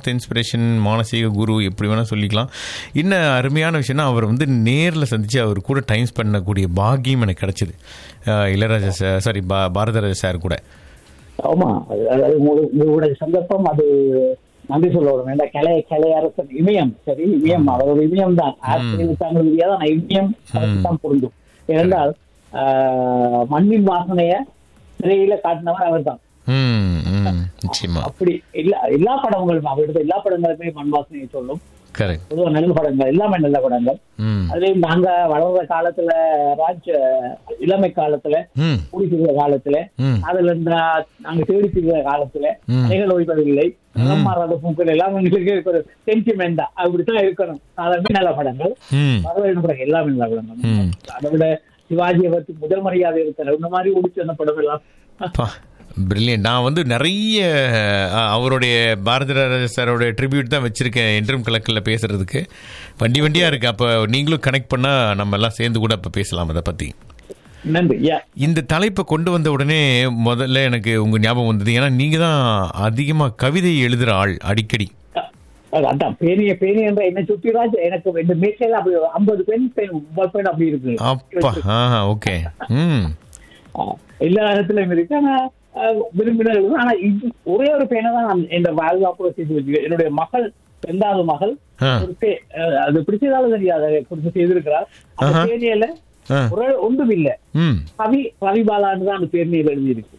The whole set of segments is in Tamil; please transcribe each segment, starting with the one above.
ஃபர்ஸ்ட் இன்ஸ்பிரேஷன் மானசீக குரு எப்படி வேணால் சொல்லிக்கலாம் இன்னும் அருமையான விஷயம்னா அவர் வந்து நேரில் சந்தித்து அவர் கூட டைம் பண்ணக்கூடிய பாக்கியம் எனக்கு கிடைச்சிது அஹ் இளையராஜா சார் சாரி பா பாரதராஜா சார் கூட ஆமா அது அது உங்களு- உங்களுடைய சந்தர்ப்பம் அது நன்றி சொல்ல வரும் ஏன்னா கிளை கிளை அரசன் இமயம் சரி இமயம் அவரோட இமயம் தான் ஆசிரியர் தெரியாத நான் இமயம் அவருக்கு தான் பொருந்தும் ஏனென்றால் ஆஹ், மண்ணின் வாசனைய திரையில காட்டினவர் அவர் தான் ம் ம் நிச்சயமா அப்படி எல்லா எல்லா படங்களும் அவருடைய எல்லா படங்களுமே மண் வாசனையை சொல்லும் கரெக்ட் பொதுவாக நல்ல படங்கள் எல்லாமே நல்ல படங்கள் ம் அதுலயும் நாங்க வளர்ற காலத்துல ராஜ் இளமை காலத்துல ம் குடிக்கிற காலத்துல ம் அதுல இருந்த நாங்க தேடி திரிகிற காலத்துல ம். அணைகள் ஓய்வதில்லை மனம் மாறாத பூக்கள் எல்லாம் எங்களுக்கு ஒரு சென்டிமெண்ட் தான் அப்படித்தான் இருக்கணும் அதே நல்ல படங்கள் ம் வரவேற்ற படம் எல்லாமே நல்ல படங்கள் ம். அதை விட சிவாஜியை பத்தி முதல் மரியாதை இருக்கிற இந்த மாதிரி முடிச்சு வந்த படம் எல்லாம் பிரில்லியன்ட் நான் வந்து நிறைய அஹ், அவருடைய பாரதிராஜா சாரோட ட்ரிபியூட் தான் வச்சிருக்கேன் என்றும் கலக்கில் பேசுறதுக்கு வண்டி வண்டியாக இருக்கு அப்போ நீங்களும் கனெக்ட் பண்ணால் நம்ம எல்லாம் சேர்ந்து கூட அப்போ பேசலாம் அதை பற்றி நன்றி யா இந்த தலைப்பை கொண்டு வந்த உடனே முதல்ல எனக்கு உங்கள் ஞாபகம் வந்தது ஏன்னா நீங்கள் தான் அதிகமாக கவிதை எழுதுகிற ஆள் அடிக்கடி அது அதான் பேனிய பேனி என்ற என்னை சுற்றிராஜ் எனக்கு ரெண்டு மேசையில அப்படி ஐம்பது பெண் பெண் முப்பது பெண் அப்படி இருக்கு அப்பா ஆ ஓகே ம் ஆ, எல்லா இடத்துலயும் இருக்கு ஆனா அஹ், விரும்பினர்கள் ஆனா இது ஒரே ஒரு பேனை தான் நான் என் வாழ்வாப்புல செய்து வச்சிருக்கேன் என்னுடைய மகள் ரெண்டாவது மகள் ஆ. ஒரு பே- அஹ், அது பிடிச்சதால தெரியாது அதை குறித்து செய்திருக்கிறார் அந்த ஆஹா. பேனியில ஆ ஒரு ஒன்றும் இல்ல ம் ரவி ரவிபாலான்னு தான் அந்த பேர்னியில் எழுதியிருக்கு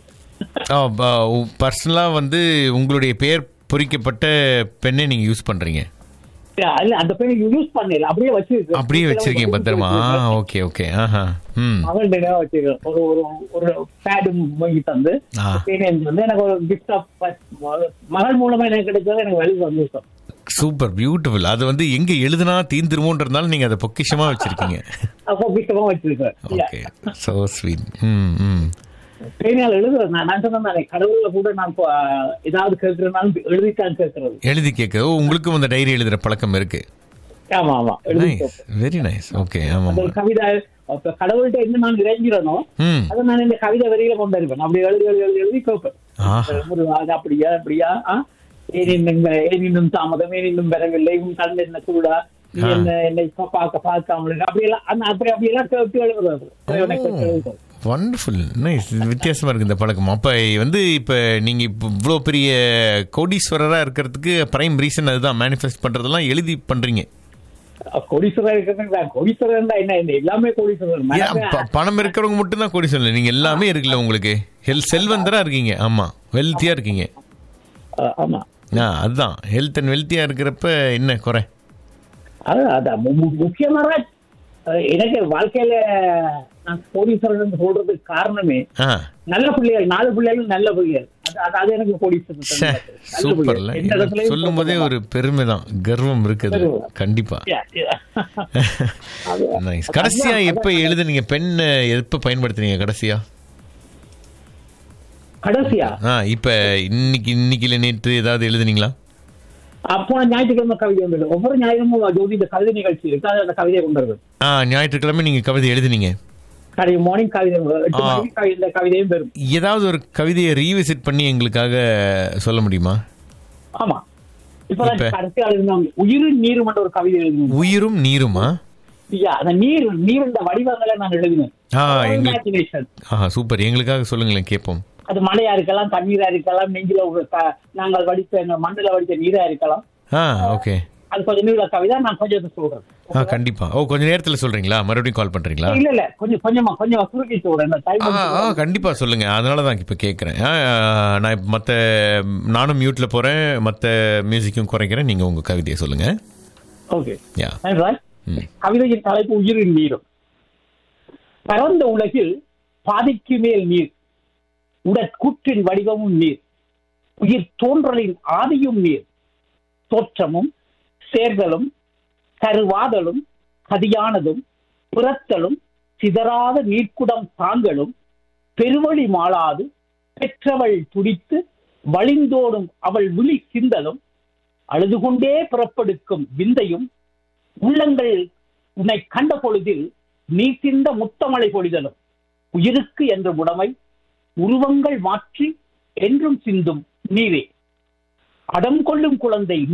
பர்சனலாக வந்து உங்களுடைய பெயர் பொறிக்கப்பட்ட பெண்ணை நீங்கள் யூஸ் பண்ணுறீங்க இல்ல அந்த பேனை யூஸ் பண்ணல அப்படியே வச்சிருக்கு அப்படியே வச்சிருக்கீங்க பத்திரமா ஓகே ஓகே ஆஹா ம் மகள் பேனா வச்சிருக்கேன் ஒரு ஒரு ஒரு பேடும் வாங்கி தந்து ஆ. பேனை வந்து எனக்கு ஒரு கிஃப்ட் ஆஃப் மகள் மூலமா எனக்கு கிடைச்சது எனக்கு வழி சந்தோஷம் சூப்பர் பியூட்டிஃபுல் அது வந்து எங்க எழுதுனா தீந்துருமோன்றதுனால நீங்க அதை பொக்கிஷமா வச்சிருக்கீங்க அப்போ கிஃப்டமா வச்சிருக்கேன் ஓகே சோ ஸ்வீட் ம் ம் பேனியால் எழுதுறது நான் நான் சொன்னேன் கடவுள்ல கூட நான் இப்போ, ஆஹ், ஏதாவது கேட்கறதுனாலும் எழுதித்தான் கேட்கறது எழுதி கேட்க ஓ, உங்களுக்கும் அந்த டைரி எழுதுற பழக்கம் இருக்கு ஆமா ஆமா எழுதி நைஸ் கேட்பேன். வெரி நைஸ் ஓகே ஆமா அந்த ஒரு கவிதை அப்ப கடவுள்கிட்ட என்ன நான் இறங்கிறனோ ம் அதை நான் இந்த கவிதை வரியில கொண்டு இருப்பேன் அப்படி எழுதி எழுதி எழுதி எழுதி கேட்பேன் ஆஹா ஒரு அது அப்படியா அப்படியா ஆ? ஏன் இன்னும் ஏன் இன்னும் தாமதம் ஏன் இன்னும் வரவில்லை உன் கண் என்ன சூடா நீ ஆ. என்ன என்னை இப்ப பார்க்க பார்க்காமல் இருக்க அப்படியெல்லாம் அந்த அப்படி அப்படியெல்லாம் கேட்டு எழுதுறது இறைவனை கேட்டு எழுதுறது. வண்டர்ஃபுல் நைஸ் வித்தியாசமா இருக்கு இந்த பழக்கம் அப்ப வந்து இப்ப நீங்க இப்போ இவ்வளோ பெரிய கோடீஸ்வரரா இருக்கிறதுக்கு பிரைம் ரீசன் அதுதான் மேனிஃபெஸ்ட் பண்றதெல்லாம் எழுதி பண்றீங்க அஹ் கோடீஸ்வரர் இருக்கிறது கோடீஸ்வரர் தான் என்ன இந்த எல்லாமே கோடீஸ்வரர் ஏன் மனமே ப- பணம் இருக்கிறவங்க மட்டும் தான் கோடீஸ்வரன் நீங்க எல்லாமே இருக்குல்ல உங்களுக்கு ஹெல் செல்வந்தரா இருக்கீங்க ஆமா வெல்த்தியா இருக்கீங்க அஹ் ஆமா ஆ அதுதான் ஹெல்த் அண்ட் வெல்த்தியா இருக்கிறப்ப என்ன குறை அது அதான் மு- மு- முக்கியமாக அஹ் எனக்கு வாழ்க்கையில நான் கோடீஸ்வரன் சொல்றதுக்கு காரணமே ஆ நல்ல பிள்ளைகள் நாலு பிள்ளைகள் நல்ல பிள்ளைகள் அது அது- அது எனக்கு கோடீஸ்வரன் ச்சே, தந்தது. நல்ல சூப்பர்ல பிள்ளைகள். எந்த இடத்துலயும் சொல்லும் போதே ஒரு பெருமை தான் கர்வம் இருக்குது பெருமை. கண்டிப்பா Yeah, yeah. அது- நைஸ் கடைசியா அதான், எப்ப எழுதுனீங்க பெண் எப்ப பயன்படுத்துனீங்க கடைசியா கடைசியா ஆ இப்ப இன்னைக்கு இன்னைக்கு இல்ல நேற்று ஏதாவது எழுதுனீங்களா அப்போ ஞாயிற்றுக்கிழமை கவிதை வந்தது ஒவ்வொரு ஞாயிற்றுக்கிழமை ஜோதி இந்த கவிதை நிகழ்ச்சி இருக்கு அது அந்த கவிதையை கொண்டு வருது ஆ ஞாயிற்றுக்கிழமை நீங்க கவிதை எழுதுனீங்க கடை மார்னிங் கவிதை எட்டு ஆ. மணிக்கு கவி- இந்த கவிதையும் வரும் ஏதாவது ஒரு கவிதையை ரீவிசிட் பண்ணி எங்களுக்காக சொல்ல முடியுமா ஆமா இப்பதான் இப்ப- கடைசியா எழுதினோம் உயிரும் நீரும் என்ற ஒரு கவிதை எழுதினோம் உயிரும் நீருமா ஐயா, அந்த நீர் நீர் இந்த வடிவங்களை நான் எழுதினேன் ஆ எங்களுக்கு Imagination. ஆ சூப்பர் எங்களுக்காக சொல்லுங்களேன் கேட்போம் அது மழையா இருக்கலாம் தண்ணீரா இருக்கலாம் நெஞ்சில ஒரு க- நாங்கள் வடித்த எங்க மண்ணில வடித்த நீரா இருக்கலாம் ஆ ஓகே அது கொஞ்சம் நீள கவிதை நான் கொஞ்சம் சொல்றேன் ஆ கண்டிப்பா ஓ கொஞ்ச நேரத்துல சொல்றீங்களா மறுபடியும் கால் பண்றீங்களா இல்ல இல்ல கொஞ்சம் கொஞ்சமா கொஞ்சம் சுருக்கி சொல்றேன் இந்த டைம் ஆ ஆ கண்டிப்பா சொல்லுங்க அதனால தான் இப்போ கேட்குறேன் நான் இப்ப மற்ற நானும் மியூட்ல போறேன் மற்ற மியூசிக்கும் குறைக்கிறேன் நீங்க உங்க கவிதையை சொல்லுங்க ஓகே யா ம் கவிதையின் தலைப்பு உயிரின் நீரும் பரந்த உலகில் பாதிக்கு மேல் நீர் உடற்கூற்றின் வடிவமும் நீர் உயிர் தோன்றலின் ஆதியும் நீர் தோற்றமும் சேர்தலும் கருவாதலும் கதியானதும் பிறத்தலும் சிதறாத நீர்க்குடம் தாங்களும் பெருவழி மாளாது பெற்றவள் துடித்து வழிந்தோடும் அவள் விழி சிந்தலும் அழுது கொண்டே பிறப்பெடுக்கும் விந்தையும் உள்ளங்கள் உன்னை கண்ட பொழுதில் நீ சிந்த முத்தமழை பொழிதலும் உயிருக்கு என்ற உடைமை உருவங்கள் மாற்றி என்றும் சிந்தும் நீரே அடம் கொள்ளும் குழந்தை